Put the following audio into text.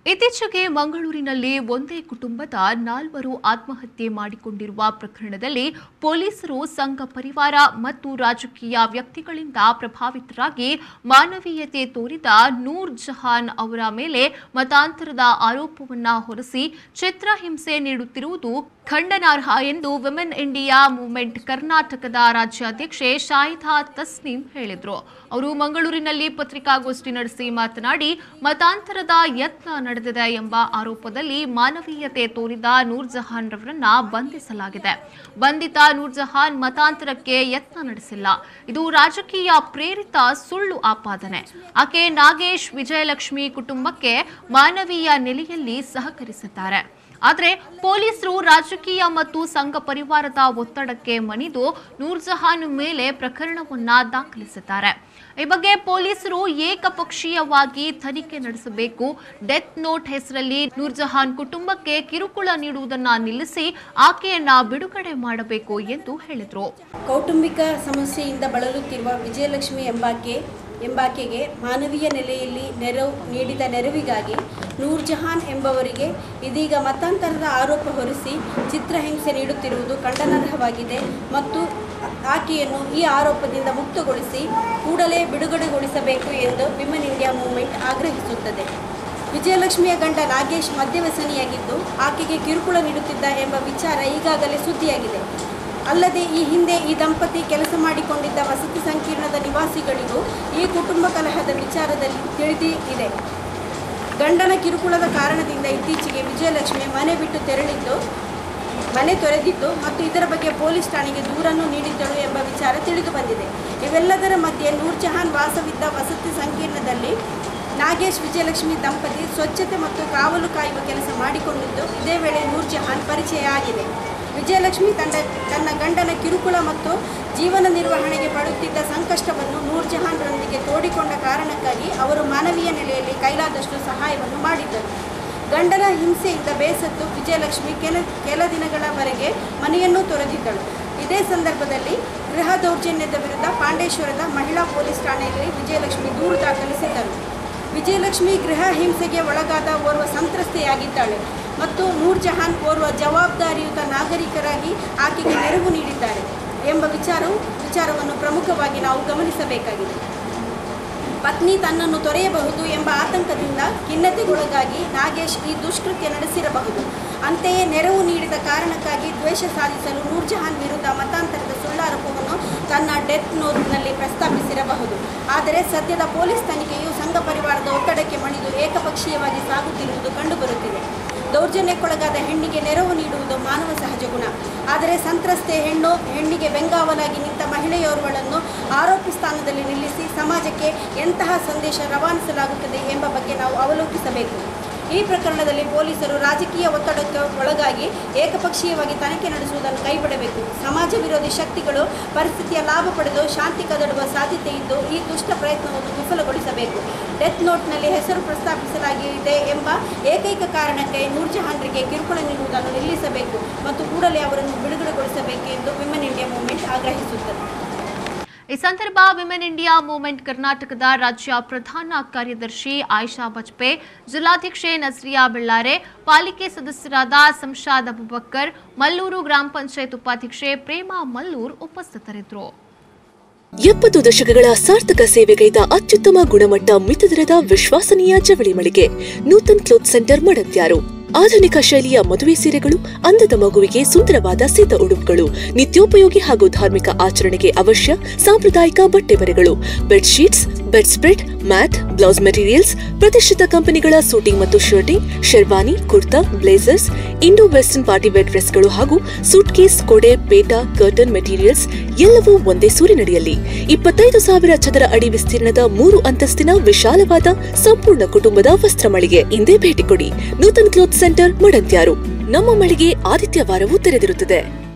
ಇತ್ತೀಚೆಗೆ ಮಂಗಳೂರಿನಲ್ಲಿ ಒಂದೇ ಕುಟುಂಬದ ನಾಲ್ವರು ಆತ್ಮಹತ್ಯೆ ಮಾಡಿಕೊಂಡಿರುವ ಪ್ರಕರಣದಲ್ಲಿ ಪೊಲೀಸರು ಸಂಘ ಪರಿವಾರ ಮತ್ತು ರಾಜಕೀಯ ವ್ಯಕ್ತಿಗಳಿಂದ ಪ್ರಭಾವಿತರಾಗಿ ಮಾನವೀಯತೆ ತೋರಿದ ನೂರ್ ಜಹಾನ್ ಅವರ ಮೇಲೆ ಮತಾಂತರದ ಆರೋಪವನ್ನ ಹೊರಿಸಿ ಚಿತ್ರಹಿಂಸೆ ನೀಡುತ್ತಿರುವುದು ಖಂಡನಾರ್ಹ ಎಂದು ವಿಮೆನ್ ಇಂಡಿಯಾ ಮೂವ್ಮೆಂಟ್ ಕರ್ನಾಟಕದ ರಾಜ್ಯಾಧ್ಯಕ್ಷೆ ಶಾಹಿದಾ ತಸ್ನೀಂ ಹೇಳಿದರು ಅವರು ಮಂಗಳೂರಿನಲ್ಲಿ ಪತ್ರಿಕಾಗೋಷ್ಠಿ ನಡೆಸಿ ಮಾತನಾಡಿ ಮತಾಂತರದ ಯತ್ನ ನಡೆದಿದೆ ಎಂಬ ಆರೋಪದಲ್ಲಿ ಮಾನವೀಯತೆ ತೋರಿದ ನೂರ್ ಜಹಾನ್ ರವರನ್ನ ಬಂಧಿಸಲಾಗಿದೆ ಬಂಧಿತ ನೂರ್ ಜಹಾನ್ ಮತಾಂತರಕ್ಕೆ ಯತ್ನ ನಡೆಸಿಲ್ಲ ಇದು ರಾಜಕೀಯ ಪ್ರೇರಿತ ಸುಳ್ಳು ಆಪಾದನೆ ಆಕೆ ನಾಗೇಶ್ ವಿಜಯಲಕ್ಷ್ಮಿ ಕುಟುಂಬಕ್ಕೆ ಮಾನವೀಯ ನೆಲೆಯಲ್ಲಿ ಸಹಕರಿಸಿದ್ದಾರೆ ಆದರೆ ಪೊಲೀಸರು ರಾಜಕೀಯ ಮತ್ತು ಸಂಘ ಪರಿವಾರದ ಒತ್ತಡಕ್ಕೆ ಮಣಿದು ನೂರ್ಜಹಾನ್ ಮೇಲೆ ಪ್ರಕರಣವನ್ನ ದಾಖಲಿಸಿದ್ದಾರೆ ಈ ಬಗ್ಗೆ ಪೊಲೀಸರು ಏಕಪಕ್ಷೀಯವಾಗಿ ತನಿಖೆ ನಡೆಸಬೇಕು ಡೆತ್ ನೋಟ್ ಹೆಸರಲ್ಲಿ ನೂರ್ಜಹಾನ್ ಕುಟುಂಬಕ್ಕೆ ಕಿರುಕುಳ ನೀಡುವುದನ್ನ ನಿಲ್ಲಿಸಿ ಆಕೆಯನ್ನ ಬಿಡುಗಡೆ ಮಾಡಬೇಕು ಎಂದು ಹೇಳಿದರು ಕೌಟುಂಬಿಕ ಸಮಸ್ಯೆಯಿಂದ ಬಳಲುತ್ತಿರುವ ವಿಜಯಲಕ್ಷ್ಮಿ ಎಂಬಾಕೆ ಎಂಬಾಕೆಗೆ ಮಾನವೀಯ ನೆಲೆಯಲ್ಲಿ ನೆರವು ನೀಡಿದ ನೆರವಿಗಾಗಿ ನೂರ್ ಜಹಾನ್ ಎಂಬವರಿಗೆ ಇದೀಗ ಮತಾಂತರದ ಆರೋಪ ಹೊರಿಸಿ ಚಿತ್ರಹಿಂಸೆ ನೀಡುತ್ತಿರುವುದು ಖಂಡನಾರ್ಹವಾಗಿದೆ ಮತ್ತು ಆಕೆಯನ್ನು ಈ ಆರೋಪದಿಂದ ಮುಕ್ತಗೊಳಿಸಿ ಕೂಡಲೇ ಬಿಡುಗಡೆಗೊಳಿಸಬೇಕು ಎಂದು ವಿಮನ್ ಇಂಡಿಯಾ ಮೂವ್ಮೆಂಟ್ ಆಗ್ರಹಿಸುತ್ತದೆ ವಿಜಯಲಕ್ಷ್ಮಿಯ ಗಂಡ ನಾಗೇಶ್ ಮದ್ಯವ್ಯಸನಿಯಾಗಿದ್ದು ಆಕೆಗೆ ಕಿರುಕುಳ ನೀಡುತ್ತಿದ್ದ ಎಂಬ ವಿಚಾರ ಈಗಾಗಲೇ ಸುದ್ದಿಯಾಗಿದೆ ಅಲ್ಲದೆ ಈ ಹಿಂದೆ ಈ ದಂಪತಿ ಕೆಲಸ ಮಾಡಿಕೊಂಡಿದ್ದ ವಸತಿ ಸಂಕೀರ್ಣದ ನಿವಾಸಿಗಳಿಗೂ ಈ ಕುಟುಂಬ ಕಲಹದ ವಿಚಾರದಲ್ಲಿ ತಿಳಿದಿ ಇದೆ ಗಂಡನ ಕಿರುಕುಳದ ಕಾರಣದಿಂದ ಇತ್ತೀಚೆಗೆ ವಿಜಯಲಕ್ಷ್ಮಿ ಮನೆ ಬಿಟ್ಟು ತೆರಳಿದ್ದು ಮನೆ ತೊರೆದಿದ್ದು ಮತ್ತು ಇದರ ಬಗ್ಗೆ ಪೊಲೀಸ್ ಠಾಣೆಗೆ ದೂರನ್ನು ನೀಡಿದ್ದಳು ಎಂಬ ವಿಚಾರ ತಿಳಿದು ಬಂದಿದೆ ಇವೆಲ್ಲದರ ಮಧ್ಯೆ ನೂರ್ಜಹಾನ್ ವಾಸವಿದ್ದ ವಸತಿ ಸಂಕೀರ್ಣದಲ್ಲಿ ನಾಗೇಶ್ ವಿಜಯಲಕ್ಷ್ಮಿ ದಂಪತಿ ಸ್ವಚ್ಛತೆ ಮತ್ತು ಕಾವಲು ಕಾಯುವ ಕೆಲಸ ಮಾಡಿಕೊಂಡಿದ್ದು ಇದೇ ವೇಳೆ ನೂರ್ಜಹಾನ್ ಪರಿಚಯ ಆಗಿದೆ ವಿಜಯಲಕ್ಷ್ಮಿ ತಂಡ ತನ್ನ ಗಂಡನ ಕಿರುಕುಳ ಮತ್ತು ಜೀವನ ನಿರ್ವಹಣೆಗೆ ಪಡುತ್ತಿದ್ದ ಸಂಕಷ್ಟವನ್ನು ನೂರ್ಜಹಾನ್ರೊಂದಿಗೆ ತೋಡಿಕೊಂಡ ಕಾರಣಕ್ಕಾಗಿ ಅವರು ಮಾನವೀಯ ನೆಲೆಯಲ್ಲಿ ಕೈಲಾದಷ್ಟು ಸಹಾಯವನ್ನು ಮಾಡಿದ್ದರು ಗಂಡನ ಹಿಂಸೆಯಿಂದ ಬೇಸತ್ತು ವಿಜಯಲಕ್ಷ್ಮಿ ಕೆಲ ಕೆಲ ದಿನಗಳವರೆಗೆ ಮನೆಯನ್ನು ತೊರೆದಿದ್ದಳು ಇದೇ ಸಂದರ್ಭದಲ್ಲಿ ಗೃಹ ದೌರ್ಜನ್ಯದ ವಿರುದ್ಧ ಪಾಂಡೇಶ್ವರದ ಮಹಿಳಾ ಪೊಲೀಸ್ ಠಾಣೆಯಲ್ಲಿ ವಿಜಯಲಕ್ಷ್ಮಿ ದೂರು ದಾಖಲಿಸಿದ್ದರು ವಿಜಯಲಕ್ಷ್ಮಿ ಗೃಹ ಹಿಂಸೆಗೆ ಒಳಗಾದ ಓರ್ವ ಸಂತ್ರಸ್ತೆಯಾಗಿದ್ದಾಳೆ ಮತ್ತು ನೂರ್ ಜಹಾನ್ ಓರ್ವ ಜವಾಬ್ದಾರಿಯುತ ನಾಗರಿಕರಾಗಿ ಆಕೆಗೆ ನೆರವು ನೀಡಿದ್ದಾರೆ ಎಂಬ ವಿಚಾರವು ವಿಚಾರವನ್ನು ಪ್ರಮುಖವಾಗಿ ನಾವು ಗಮನಿಸಬೇಕಾಗಿದೆ ಪತ್ನಿ ತನ್ನನ್ನು ತೊರೆಯಬಹುದು ಎಂಬ ಆತಂಕದಿಂದ ಖಿನ್ನತೆಗೊಳಗಾಗಿ ನಾಗೇಶ್ ಈ ದುಷ್ಕೃತ್ಯ ನಡೆಸಿರಬಹುದು ಅಂತೆಯೇ ನೆರವು ನೀಡಿದ ಕಾರಣಕ್ಕಾಗಿ ದ್ವೇಷ ಸಾಧಿಸಲು ನೂರ್ಜಹಾನ್ ವಿರುದ್ಧ ಮತಾಂತರದ ಸುಳ್ಳಾರೋಪವನ್ನು ತನ್ನ ಡೆತ್ ನೋಟ್ನಲ್ಲಿ ಪ್ರಸ್ತಾಪಿಸಿರಬಹುದು ಆದರೆ ಸದ್ಯದ ಪೊಲೀಸ್ ತನಿಖೆಯು ಸಂಘ ಪರಿವಾರದ ಒತ್ತಡಕ್ಕೆ ಮಣಿದು ಏಕಪಕ್ಷೀಯವಾಗಿ ಸಾಗುತ್ತಿರುವುದು ಕಂಡುಬರುತ್ತಿದೆ ದೌರ್ಜನ್ಯಕ್ಕೊಳಗಾದ ಹೆಣ್ಣಿಗೆ ನೆರವು ನೀಡುವುದು ಮಾನವ ಸಹಜ ಗುಣ ಆದರೆ ಸಂತ್ರಸ್ತೆ ಹೆಣ್ಣು ಹೆಣ್ಣಿಗೆ ಬೆಂಗಾವಲಾಗಿ ನಿಂತ ಮಹಿಳೆಯೋರ್ವಳನ್ನು ಆರೋಪಿ ಸ್ಥಾನದಲ್ಲಿ ನಿಲ್ಲಿಸಿ ಸಮಾಜಕ್ಕೆ ಎಂತಹ ಸಂದೇಶ ರವಾನಿಸಲಾಗುತ್ತದೆ ಎಂಬ ಬಗ್ಗೆ ನಾವು ಅವಲೋಕಿಸಬೇಕು ಈ ಪ್ರಕರಣದಲ್ಲಿ ಪೊಲೀಸರು ರಾಜಕೀಯ ಒತ್ತಡಕ್ಕೆ ಒಳಗಾಗಿ ಏಕಪಕ್ಷೀಯವಾಗಿ ತನಿಖೆ ನಡೆಸುವುದನ್ನು ಕೈಬಿಡಬೇಕು ಸಮಾಜ ವಿರೋಧಿ ಶಕ್ತಿಗಳು ಪರಿಸ್ಥಿತಿಯ ಲಾಭ ಪಡೆದು ಶಾಂತಿ ಕದಡುವ ಸಾಧ್ಯತೆ ಇದ್ದು ಈ ದುಷ್ಟ ಪ್ರಯತ್ನವನ್ನು ವಿಫಲಗೊಳಿಸಬೇಕು ಡೆತ್ ನೋಟ್ನಲ್ಲಿ ಹೆಸರು ಪ್ರಸ್ತಾಪಿಸಲಾಗಿದೆ ಎಂಬ ಏಕೈಕ ಕಾರಣಕ್ಕೆ ನೂರ್ಜಹಾನ್ರಿಗೆ ಕಿರುಕುಳ ನೀಡುವುದನ್ನು ನಿಲ್ಲಿಸಬೇಕು ಮತ್ತು ಕೂಡಲೇ ಅವರನ್ನು ಬಿಡುಗಡೆಗೊಳಿಸಬೇಕು ಎಂದು ವಿಮೆನ್ ಇಂಡಿಯಾ ಮೂವ್ಮೆಂಟ್ ಆಗ್ರಹಿಸುತ್ತದೆ ಈ ಸಂದರ್ಭ ವಿಮೆನ್ ಇಂಡಿಯಾ ಮೂವ್ಮೆಂಟ್ ಕರ್ನಾಟಕದ ರಾಜ್ಯ ಪ್ರಧಾನ ಕಾರ್ಯದರ್ಶಿ ಆಯಿಷಾ ಬಜ್ಪೆ ಜಿಲ್ಲಾಧ್ಯಕ್ಷೆ ನಸ್ರಿಯಾ ಬೆಳ್ಳಾರೆ ಪಾಲಿಕೆ ಸದಸ್ಯರಾದ ಸಂಶಾದ್ ಅಬುಬಕ್ಕರ್ ಮಲ್ಲೂರು ಗ್ರಾಮ ಪಂಚಾಯತ್ ಉಪಾಧ್ಯಕ್ಷೆ ಪ್ರೇಮಾ ಮಲ್ಲೂರ್ ಉಪಸ್ಥಿತರಿದ್ದರು ಎಪ್ಪತ್ತು ದಶಕಗಳ ಸಾರ್ಥಕ ಸೇವೆಗೈದ ಅತ್ಯುತ್ತಮ ಗುಣಮಟ್ಟ ಮಿತದರದ ವಿಶ್ವಾಸನೀಯ ಜವಳಿ ಮಳಿಗೆ ನೂತನ್ ಕ್ಲೋತ್ ಸೆಂಟರ್ ಮಡತ್ಯಾರು ಆಧುನಿಕ ಶೈಲಿಯ ಮದುವೆ ಸೀರೆಗಳು ಅಂದದ ಮಗುವಿಗೆ ಸುಂದರವಾದ ಸಿದ್ಧ ಉಡುಪುಗಳು ನಿತ್ಯೋಪಯೋಗಿ ಹಾಗೂ ಧಾರ್ಮಿಕ ಆಚರಣೆಗೆ ಅವಶ್ಯ ಸಾಂಪ್ರದಾಯಿಕ ಬಟ್ಟೆ ಬರೆಗಳು bedsheets bed spread mat blouse materials ಪ್ರತಿಷ್ಠಿತ ಕಂಪನಿಗಳ ಸೂಟಿಂಗ್ ಮತ್ತು shirting sherwani kurta blazers Indo western party wear ಡ್ರೆಸ್ಗಳು ಹಾಗೂ ಸೂಟ್ ಕೇಸ್ ಕೊಡೆ ಪೇಟ ಕರ್ಟನ್ ಮೆಟೀರಿಯಲ್ಸ್ ಎಲ್ಲವೂ ಒಂದೇ ಸೂರಿನಡಿಯಲ್ಲಿ ಇಪ್ಪತ್ತೈದು ಸಾವಿರ ಚದರ ಅಡಿ ವಿಸ್ತೀರ್ಣದ ಮೂರು ಅಂತಸ್ತಿನ ವಿಶಾಲವಾದ ಸಂಪೂರ್ಣ ಕುಟುಂಬದ ವಸ್ತ್ರ ಮಳಿಗೆ ಇಂದೇ ಭೇಟಿ ಕೊಡಿ ನೂತನ್ ಕ್ಲೋತ್ ಸೆಂಟರ್ ಮಡಂತ್ಯಾರು ನಮ್ಮ ಮಳಿಗೆ ಆದಿತ್ಯವಾರವೂ ತೆರೆದಿರುತ್ತದೆ